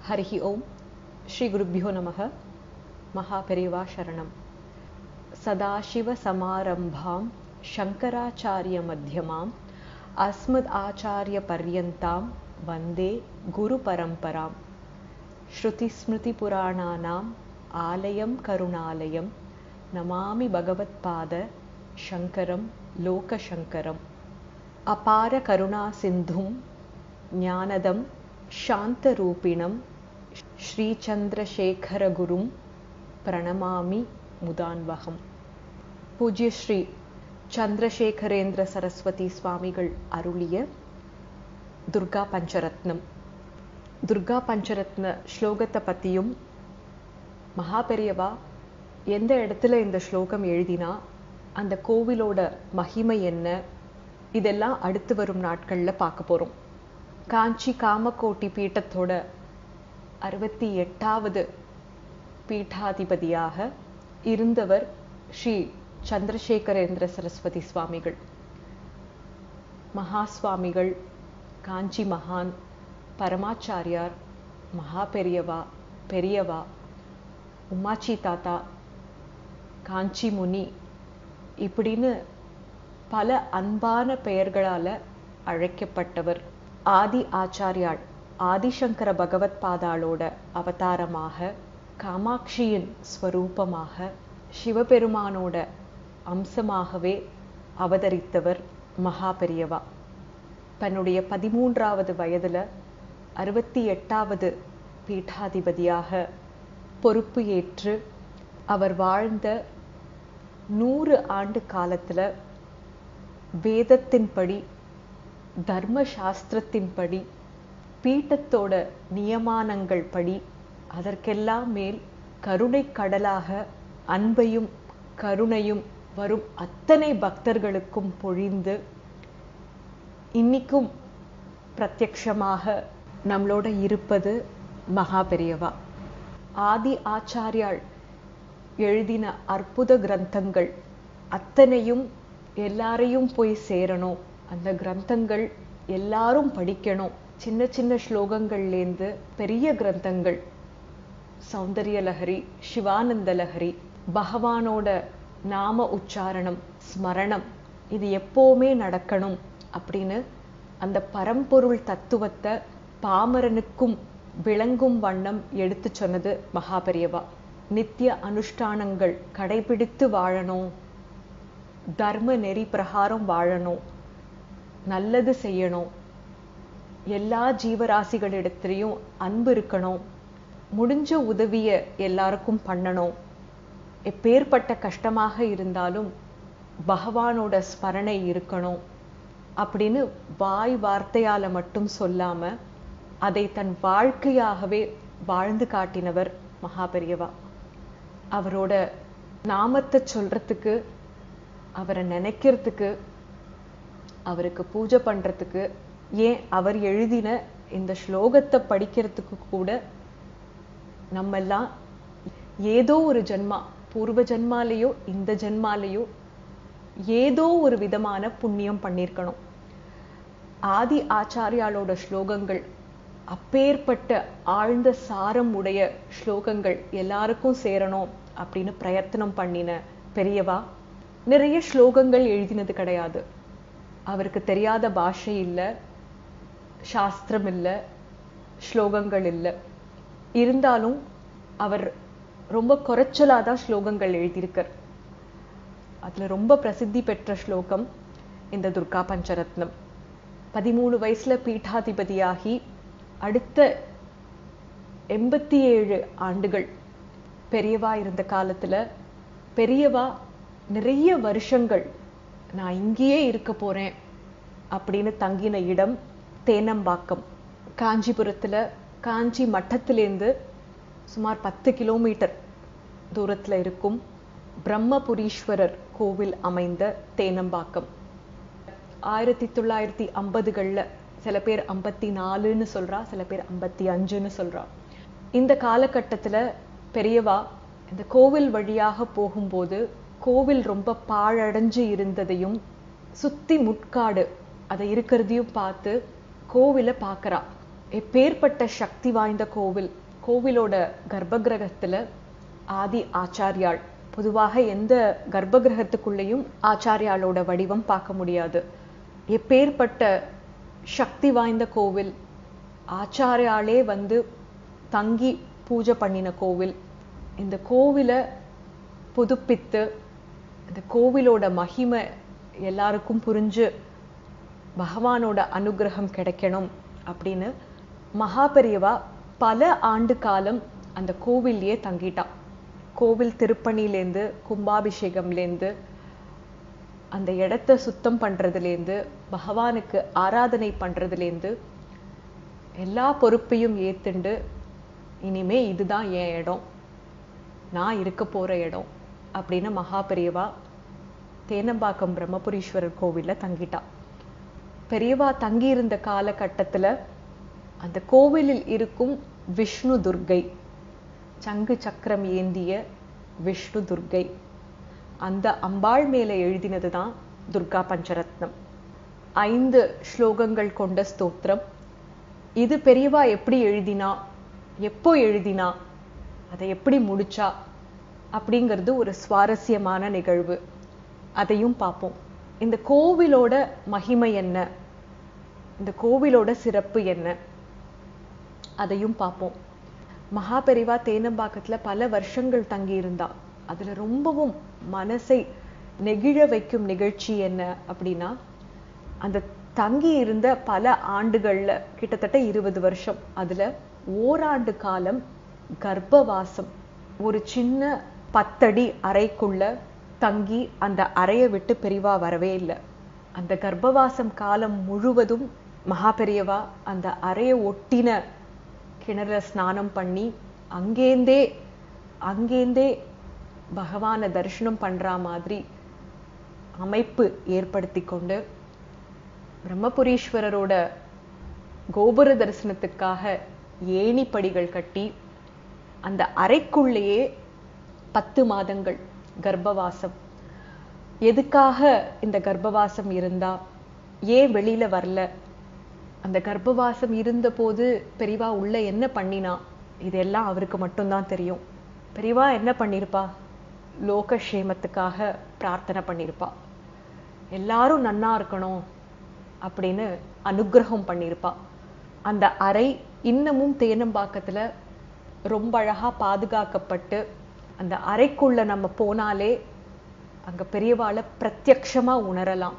हरिः ओं श्रीगुरुभ्यो नमः महापेरिवा शरणं सदाशिवसमारम्भां शङ्कराचार्यमध्यमाम् अस्मद् आचार्यपर्यन्तां वन्दे गुरुपरम्परां श्रुतिस्मृतिपुराणानाम् आलयं करुणालयं नमामि भगवत्पाद शङ्करं लोकशङ्करम् अपारकरुणासिन्धुं ज्ञानदं शान्तरूपिणं श्रीचन्द्रशेखरगुरुं பிரணமாமி முதான்வகம் பூஜ்ய ஸ்ரீ சந்திரசேகரேந்திர சரஸ்வதி சுவாமிகள் அருளிய துர்கா பஞ்சரத்னம் துர்கா பஞ்சரத்ன ஸ்லோகத்தை பற்றியும் மகாபெரியவா எந்த இடத்துல இந்த ஸ்லோகம் எழுதினா அந்த கோவிலோட மகிமை என்ன இதெல்லாம் அடுத்து வரும் நாட்களில் பார்க்க போகிறோம் காஞ்சி காமகோட்டி பீட்டத்தோட அறுபத்தி எட்டாவது பீட்டாதிபதியாக இருந்தவர் ஸ்ரீ சந்திரசேகரேந்திர சரஸ்வதி சுவாமிகள் மகா சுவாமிகள் காஞ்சி மகான் பரமாச்சாரியார் மகா பெரியவா பெரியவா உமாச்சி தாத்தா காஞ்சி முனி இப்படின்னு பல அன்பான பெயர்களால அழைக்கப்பட்டவர் ஆதி ஆச்சாரியாள் ஆதிசங்கர பகவத் பாதாளோட அவதாரமாக காமாட்சியின் ஸ்வரூபமாக சிவபெருமானோட அம்சமாகவே அவதரித்தவர் மகா பெரியவா தன்னுடைய பதிமூன்றாவது வயதுல அறுபத்தி எட்டாவது பீட்டாதிபதியாக பொறுப்பு ஏற்று அவர் வாழ்ந்த நூறு ஆண்டு காலத்துல வேதத்தின்படி தர்ம சாஸ்திரத்தின்படி பீட்டத்தோட நியமானங்கள் படி அதற்கெல்லாம் மேல் கருணை கடலாக அன்பையும் கருணையும் வரும் அத்தனை பக்தர்களுக்கும் பொழிந்து இன்னைக்கும் பிரத்யக்ஷமாக நம்மளோட இருப்பது மகா பெரியவா ஆதி ஆச்சாரியாள் எழுதின அற்புத கிரந்தங்கள் அத்தனையும் எல்லாரையும் போய் சேரணும் அந்த கிரந்தங்கள் எல்லாரும் படிக்கணும் சின்ன சின்ன ஸ்லோகங்கள்லேருந்து பெரிய கிரந்தங்கள் சௌந்தரிய லஹரி சிவானந்த லஹரி பகவானோட நாம உச்சாரணம் ஸ்மரணம் இது எப்போவுமே நடக்கணும் அப்படின்னு அந்த பரம்பொருள் தத்துவத்தை பாமரனுக்கும் விளங்கும் வண்ணம் எடுத்து சொன்னது மகாபெரியவா நித்திய அனுஷ்டானங்கள் கடைபிடித்து வாழணும் தர்ம நெறி பிரகாரம் வாழணும் நல்லது செய்யணும் எல்லா ஜீவராசிகளிடத்திலையும் அன்பு இருக்கணும் முடிஞ்ச உதவிய எல்லாருக்கும் பண்ணணும் எப்பேற்பட்ட கஷ்டமாக இருந்தாலும் பகவானோட ஸ்மரணை இருக்கணும் அப்படின்னு வாய் வார்த்தையால மட்டும் சொல்லாம அதை தன் வாழ்க்கையாகவே வாழ்ந்து காட்டினவர் மகாபெரியவா அவரோட நாமத்தை சொல்றதுக்கு அவரை நினைக்கிறதுக்கு அவருக்கு பூஜை பண்றதுக்கு ஏன் அவர் எழுதின இந்த ஸ்லோகத்தை படிக்கிறதுக்கு கூட நம்மெல்லாம் ஏதோ ஒரு ஜென்மா பூர்வ ஜென்மாலேயோ இந்த ஜென்மாலேயோ ஏதோ ஒரு விதமான புண்ணியம் பண்ணியிருக்கணும் ஆதி ஆச்சாரியாலோட ஸ்லோகங்கள் அப்பேற்பட்ட ஆழ்ந்த சாரம் உடைய ஸ்லோகங்கள் எல்லாருக்கும் சேரணும் அப்படின்னு பிரயத்தனம் பண்ணின பெரியவா நிறைய ஸ்லோகங்கள் எழுதினது கிடையாது அவருக்கு தெரியாத பாஷை இல்லை சாஸ்திரம் இல்லை ஸ்லோகங்கள் இல்லை இருந்தாலும் அவர் ரொம்ப குறைச்சலாக தான் ஸ்லோகங்கள் எழுதியிருக்கார் அதுல ரொம்ப பிரசித்தி பெற்ற ஸ்லோகம் இந்த துர்கா பஞ்சரத்னம் பதிமூணு வயசுல பீட்டாதிபதியாகி அடுத்த எண்பத்தி ஏழு ஆண்டுகள் பெரியவா இருந்த காலத்துல பெரியவா நிறைய வருஷங்கள் நான் இங்கேயே இருக்க போறேன் அப்படின்னு தங்கின இடம் தேனம்பாக்கம் காஞ்சிபுரத்துல காஞ்சி மட்டத்திலேருந்து சுமார் பத்து கிலோமீட்டர் தூரத்துல இருக்கும் பிரம்மபுரீஸ்வரர் கோவில் அமைந்த தேனம்பாக்கம் ஆயிரத்தி தொள்ளாயிரத்தி ஐம்பதுகள்ல சில பேர் ஐம்பத்தி நாலுன்னு சொல்றா சில பேர் ஐம்பத்தி அஞ்சுன்னு சொல்றா இந்த காலகட்டத்துல பெரியவா இந்த கோவில் வழியாக போகும்போது கோவில் ரொம்ப பாழடைஞ்சு இருந்ததையும் சுத்தி முட்காடு அதை இருக்கிறதையும் பார்த்து கோவிலை பார்க்கறா எப்பேற்பட்ட சக்தி வாய்ந்த கோவில் கோவிலோட கர்ப்பகிரகத்துல ஆதி ஆச்சாரியாள் பொதுவாக எந்த கர்ப்பகிரகத்துக்குள்ளேயும் ஆச்சாரியாளோட வடிவம் பார்க்க முடியாது எப்பேற்பட்ட சக்தி வாய்ந்த கோவில் ஆச்சாரியாலே வந்து தங்கி பூஜை பண்ணின கோவில் இந்த கோவிலை புதுப்பித்து இந்த கோவிலோட மகிமை எல்லாருக்கும் புரிஞ்சு பகவானோட அனுகிரகம் கிடைக்கணும் அப்படின்னு மகாபெரியவா பல ஆண்டு காலம் அந்த கோவில்லையே தங்கிட்டான் கோவில் திருப்பணிலேருந்து கும்பாபிஷேகம்லேருந்து அந்த இடத்த சுத்தம் பண்றதுலேருந்து பகவானுக்கு ஆராதனை பண்றதுலேருந்து எல்லா பொறுப்பையும் ஏத்துண்டு இனிமே இதுதான் என் இடம் நான் இருக்க போற இடம் அப்படின்னு மகாபெரியவா தேனம்பாக்கம் பிரம்மபுரீஸ்வரர் கோவில்ல தங்கிட்டா பெரியவா தங்கியிருந்த காலகட்டத்துல அந்த கோவிலில் இருக்கும் விஷ்ணு துர்கை சங்கு சக்கரம் ஏந்திய விஷ்ணு துர்கை அந்த அம்பாள் மேல எழுதினது தான் துர்கா பஞ்சரத்னம் ஐந்து ஸ்லோகங்கள் கொண்ட ஸ்தோத்திரம் இது பெரியவா எப்படி எழுதினா எப்போ எழுதினா அதை எப்படி முடிச்சா அப்படிங்கிறது ஒரு சுவாரஸ்யமான நிகழ்வு அதையும் பார்ப்போம் இந்த கோவிலோட மகிமை என்ன இந்த கோவிலோட சிறப்பு என்ன அதையும் பார்ப்போம் மகாபெரிவா தேனம்பாக்கத்துல பல வருஷங்கள் தங்கி இருந்தா அதுல ரொம்பவும் மனசை நெகிழ வைக்கும் நிகழ்ச்சி என்ன அப்படின்னா அந்த தங்கி இருந்த பல ஆண்டுகள்ல கிட்டத்தட்ட இருபது வருஷம் அதுல ஓராண்டு காலம் கர்ப்பவாசம் ஒரு சின்ன பத்தடி அறைக்குள்ள தங்கி அந்த அறையை விட்டு பெரிவா வரவே இல்லை அந்த கர்ப்பவாசம் காலம் முழுவதும் மகாபெரியவா அந்த அறையை ஒட்டின கிணறுல ஸ்நானம் பண்ணி அங்கேந்தே அங்கேந்தே பகவானை தரிசனம் பண்ற மாதிரி அமைப்பு ஏற்படுத்தி கொண்டு பிரம்மபுரீஸ்வரரோட கோபுர தரிசனத்துக்காக ஏணிப்படிகள் கட்டி அந்த அறைக்குள்ளேயே பத்து மாதங்கள் கர்ப்பவாசம் எதுக்காக இந்த கர்ப்பவாசம் இருந்தா ஏன் வெளியில வரல அந்த கர்ப்பவாசம் இருந்த போது பெரியவா உள்ள என்ன பண்ணினா இதெல்லாம் அவருக்கு மட்டும்தான் தெரியும் பெரியவா என்ன பண்ணிருப்பா லோகக்ஷேமத்துக்காக பிரார்த்தனை பண்ணிருப்பா எல்லாரும் நன்னா இருக்கணும் அப்படின்னு அனுகிரகம் பண்ணிருப்பா அந்த அறை இன்னமும் தேனம்பாக்கத்துல ரொம்ப அழகா பாதுகாக்கப்பட்டு அந்த அறைக்குள்ள நம்ம போனாலே அங்க பெரியவாளை பிரத்யக்ஷமா உணரலாம்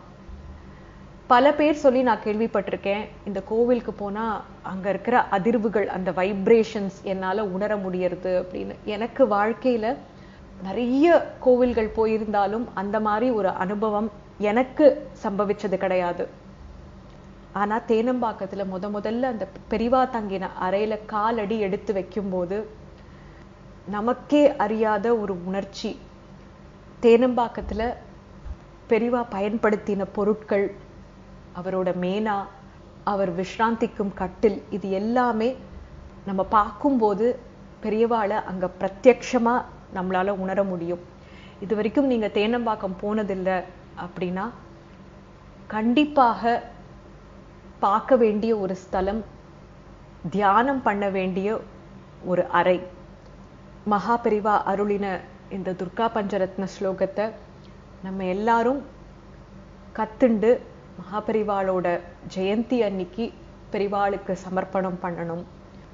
பல பேர் சொல்லி நான் கேள்விப்பட்டிருக்கேன் இந்த கோவிலுக்கு போனா அங்க இருக்கிற அதிர்வுகள் அந்த வைப்ரேஷன்ஸ் என்னால உணர முடியறது அப்படின்னு எனக்கு வாழ்க்கையில நிறைய கோவில்கள் போயிருந்தாலும் அந்த மாதிரி ஒரு அனுபவம் எனக்கு சம்பவிச்சது கிடையாது ஆனா தேனம்பாக்கத்துல முத முதல்ல அந்த பெரிவா தங்கின அறையில காலடி எடுத்து வைக்கும்போது நமக்கே அறியாத ஒரு உணர்ச்சி தேனம்பாக்கத்துல பெரிவா பயன்படுத்தின பொருட்கள் அவரோட மேனா அவர் விஷ்ராந்திக்கும் கட்டில் இது எல்லாமே நம்ம பார்க்கும்போது பெரியவாளை அங்க பிரத்யக்ஷமா நம்மளால உணர முடியும் இது வரைக்கும் நீங்க தேனம்பாக்கம் போனதில்லை அப்படின்னா கண்டிப்பாக பார்க்க வேண்டிய ஒரு ஸ்தலம் தியானம் பண்ண வேண்டிய ஒரு அறை மகாபெரிவா அருளின இந்த துர்கா பஞ்சரத்ன ஸ்லோகத்தை நம்ம எல்லாரும் கத்துண்டு மகாபெரிவாளோட ஜெயந்தி அன்னைக்கு பெரிவாளுக்கு சமர்ப்பணம் பண்ணணும்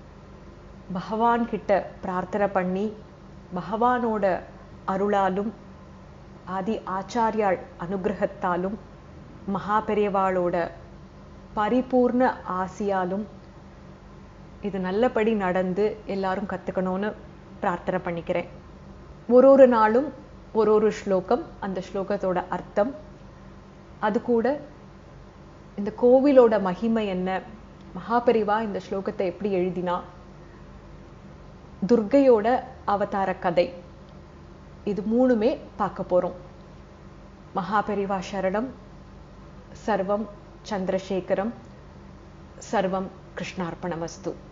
பகவான் கிட்ட பிரார்த்தனை பண்ணி பகவானோட அருளாலும் ஆதி ஆச்சாரியாள் அனுகிரகத்தாலும் மகாபெரியவாளோட பரிபூர்ண ஆசியாலும் இது நல்லபடி நடந்து எல்லாரும் கத்துக்கணும்னு பிரார்த்தனை பண்ணிக்கிறேன் ஒரு ஒரு நாளும் ஒரு ஒரு ஸ்லோகம் அந்த ஸ்லோகத்தோட அர்த்தம் அது கூட இந்த கோவிலோட மகிமை என்ன மகாபெரிவா இந்த ஸ்லோகத்தை எப்படி எழுதினா துர்கையோட அவதார கதை இது மூணுமே பார்க்க போறோம் மகாபெரிவா சரணம் சர்வம் சந்திரசேகரம் சர்வம் கிருஷ்ணார்ப்பணமஸ்து